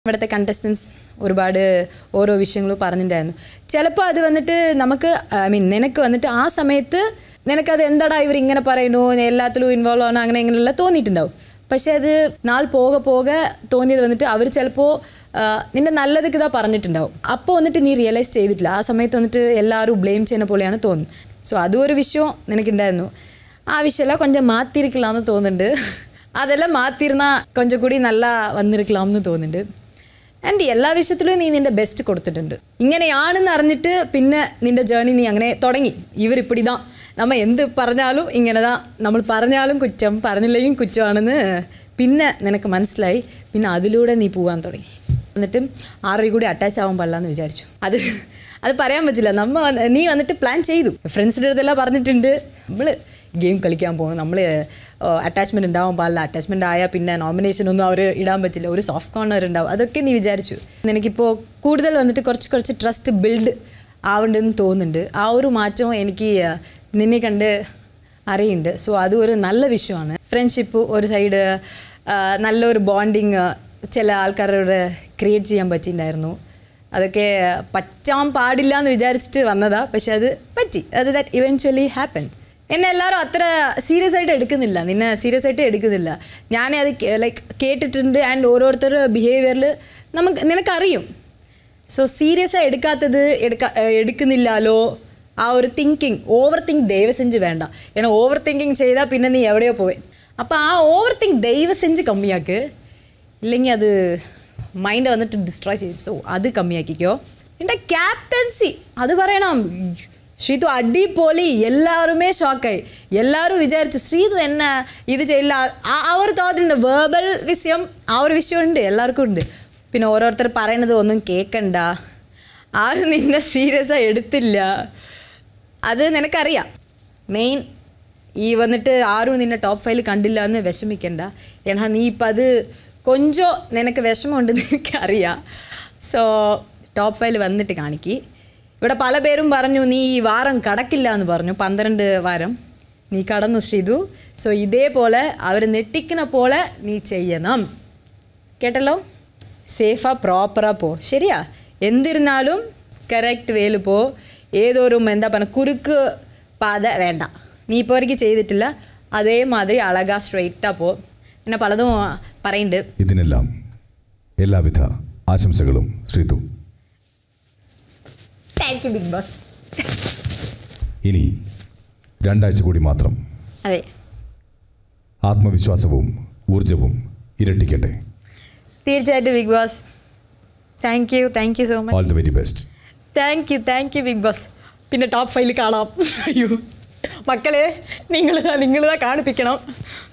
ഇവിടുത്തെ കണ്ടസ്റ്റൻസ് ഒരുപാട് ഓരോ വിഷയങ്ങളും പറഞ്ഞിട്ടുണ്ടായിരുന്നു ചിലപ്പോൾ അത് വന്നിട്ട് നമുക്ക് ഐ മീൻ നിനക്ക് വന്നിട്ട് ആ സമയത്ത് നിനക്കത് എന്താടാ ഇവർ ഇങ്ങനെ പറയുന്നു എല്ലാത്തിലും ഇൻവോൾവ് ആവണം അങ്ങനെ ഇങ്ങനെയെല്ലാം തോന്നിയിട്ടുണ്ടാവും പക്ഷേ അത് നാൾ പോകെ പോകെ തോന്നിയത് വന്നിട്ട് അവർ ചിലപ്പോൾ നിന്റെ നല്ലതൊക്കെ ഇതാ പറഞ്ഞിട്ടുണ്ടാവും അപ്പോൾ വന്നിട്ട് നീ റിയലൈസ് ചെയ്തിട്ടില്ല ആ സമയത്ത് വന്നിട്ട് എല്ലാവരും ബ്ലെയിം ചെയ്യുന്ന പോലെയാണ് തോന്നുന്നത് സോ അതും ഒരു വിഷയം നിനക്കുണ്ടായിരുന്നു ആ വിഷയമെല്ലാം കൊഞ്ചം മാറ്റിയിരിക്കലാന്ന് തോന്നുന്നുണ്ട് അതെല്ലാം മാറ്റിയിരുന്ന കൊഞ്ചം കൂടി നല്ല വന്നിരിക്കലാമെന്ന് തോന്നുന്നുണ്ട് ആൻഡ് എല്ലാ വിഷയത്തിലും നീ നിന്റെ ബെസ്റ്റ് കൊടുത്തിട്ടുണ്ട് ഇങ്ങനെയാണെന്ന് അറിഞ്ഞിട്ട് പിന്നെ നിന്റെ ജേർണി നീ അങ്ങനെ തുടങ്ങി ഇവരിപ്പിടി தான் നമ്മ എന്ത് പറഞ്ഞാലും ഇങ്ങനെതാ നമ്മൾ പറഞ്ഞാലും കുറ്റം പറഞ്ഞില്ലെങ്കിൽ കുറ്റമാണെന്ന് പിന്നെ നിനക്ക് മനസ്സിലായി പിന്നെ അതിലൂടെ നീ പോകാൻ തുടങ്ങി എന്നിട്ട് ആരുടെ കൂടി അറ്റാച്ച് ആവാൻ പാടില്ല എന്ന് വിചാരിച്ചു അത് അത് പറയാൻ പറ്റില്ല നമ്മ വന്ന് നീ വന്നിട്ട് പ്ലാൻ ചെയ്തു ഫ്രണ്ട്സിൻ്റെ അടുത്തെല്ലാം പറഞ്ഞിട്ടുണ്ട് നമ്മൾ ഗെയിം കളിക്കാൻ പോകണം നമ്മൾ അറ്റാച്ച്മെൻറ്റ് ഉണ്ടാവാൻ പാടില്ല അറ്റാച്ച്മെൻറ്റ് ആയാൽ പിന്നെ നോമിനേഷൻ ഒന്നും അവർ ഇടാൻ പറ്റില്ല ഒരു സോഫ്റ്റ് കോർണർ ഉണ്ടാവും അതൊക്കെ നീ വിചാരിച്ചു നിനക്കിപ്പോൾ കൂടുതൽ വന്നിട്ട് കുറച്ച് കുറച്ച് ട്രസ്റ്റ് ബിൽഡ് ആവുന്നുണ്ടെന്ന് തോന്നുന്നുണ്ട് ആ ഒരു മാറ്റം എനിക്ക് ആ, നിന്നെ കണ്ട് അറിയുന്നുണ്ട് സോ അത് ഒരു നല്ല വിഷയമാണ് ഫ്രണ്ട്ഷിപ്പ് ഒരു സൈഡ് നല്ലൊരു ബോണ്ടിങ് ചില ആൾക്കാരോട് ക്രിയേറ്റ് ചെയ്യാൻ പറ്റിയിട്ടുണ്ടായിരുന്നു അതൊക്കെ പറ്റാൻ പാടില്ല എന്ന് വിചാരിച്ചിട്ട് വന്നതാ പക്ഷെ അത് പറ്റി അത് ദാറ്റ് ഇവൻച്വലി ഹാപ്പൻ എന്നെ എല്ലാവരും അത്ര സീരിയസ് ആയിട്ട് എടുക്കുന്നില്ല നിന്നെ സീരിയസ് ആയിട്ട് എടുക്കുന്നില്ല ഞാൻ അത് ലൈക്ക് കേട്ടിട്ടുണ്ട് ആൻഡ് ഓരോരുത്തരുടെ ബിഹേവിയറിൽ നമുക്ക് നിനക്കറിയും സോ സീരിയസ് ആയി എടുക്കാത്തത് എടുക്ക ഏഹ് എടുക്കുന്നില്ലാലോ ആ ഒരു തിങ്കിങ് ഓവർ തിങ്ക് ദയവ് സെഞ്ച് വേണ്ട ഏன்னா ഓവർ തിങ്കിങ് ചെയ്താൽ പിന്നെ നീ എവിടെയോ പോവേ അപ്പോൾ ആ ഓവർ തിങ്ക് ദയവ് സെഞ്ച് കമ്മിയാക്ക് ഇല്ലെങ്കിൽ അത് മൈൻഡ് വന്നിട്ട് ഡിസ്ട്രോയ് ചെയ്യും സോ അത് കമ്മിയാക്കിക്കോ എൻ്റെ ക്യാപ്റ്റൻസി അത് പറയണം ശ്രീതു അടിപൊളി എല്ലാവരുമേ ഷോക്കായി എല്ലാവരും വിചാരിച്ചു ശ്രീതു എന്നെ ഇത് ചെയ്യില്ല ആ- ആ ഒരു തോന്നുന്നുണ്ട് വേർബൽ വിഷയം ആ ഒരു വിഷയം ഉണ്ട് എല്ലാവർക്കും ഉണ്ട് പിന്നെ ഓരോരുത്തർ പറയണത് ഒന്നും കേൾക്കണ്ട ആരും നിന്നെ സീരിയസ് ആയി എടുത്തില്ല അത് നിനക്കറിയാം മെയിൻ ഈ വന്നിട്ട് ആരും നിന്നെ ടോപ്പ് ഫൈവ് കണ്ടില്ല എന്ന് വിഷമിക്കണ്ട ഏന്നാ നീ ഇപ്പം അത് കൊഞ്ചോ നിനക്ക് വിഷമമുണ്ടെന്ന് എനിക്കറിയാം സോ ടോപ്പ് ഫൈവ് വന്നിട്ട് കാണിക്ക് ഇവിടെ പല പേരും പറഞ്ഞു നീ ഈ വാരം കടക്കില്ല എന്ന് പറഞ്ഞു പന്ത്രണ്ട് വാരം നീ കടന്നു ശ്രീതു സോ ഇതേപോലെ അവർ നെട്ടിക്കുന്ന പോലെ നീ ചെയ്യണം കേട്ടല്ലോ സേഫാ പ്രോപ്പറാ പോ ശരിയാ എന്തിരുന്നാലും കറക്റ്റ് വേല് പോ ഏതൊരു എന്താ പറയുക കുറുക്ക് പാത വേണ്ട നീ ഇപ്പോൾ വரைக்கும் ചെയ്തിട്ടില്ല അതേമാതിരി അഴകാ സ്ട്രെയിറ്റാ പോ പിന്നെ പലതും പറയുന്നുണ്ട് ഇതിനെല്ലാം എല്ലാവിധ ആശംസകളും Sreethu thank you Bigg Boss ഇനി രണ്ടാഴ്ച കൂടി മാത്രം അതെ ആത്മവിശ്വാസവും ഊർജവും ഇരട്ടിക്കട്ടെ തീർച്ചയായിട്ടും Bigg Boss thank you thank you so all much the very best thank you thank you Bigg Boss പിന്നെ ടോപ്പ് ഫൈവിൽ കാണാം അയ്യോ മക്കളെ നിങ്ങൾ നിങ്ങളിതാ കാണിപ്പിക്കണം